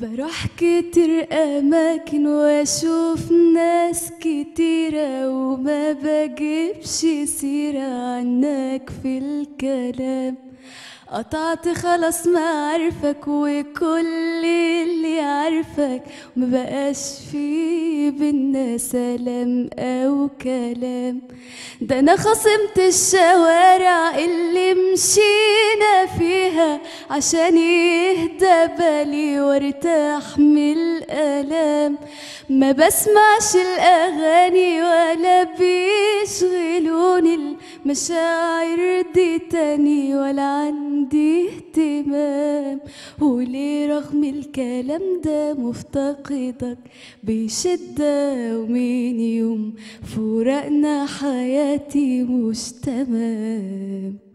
بروح كتير أماكن وأشوف ناس كتيرة وما بجيبش سيرة عنك في الكلام قطعت خلاص معارفك وكل اللي عارفك مبقاش في بينا سلام أو كلام ده أنا خصمت الشوارع اللي مشينا فيها عشان يهدى بالي وارتاح من الآلام ما بسمعش الأغاني ولا بيشغلوني المشاعر دي تاني ولا عندي اهتمام وليه رغم الكلام ده مفتقدك بشدة ومن يوم فراقنا حياتي مش تمام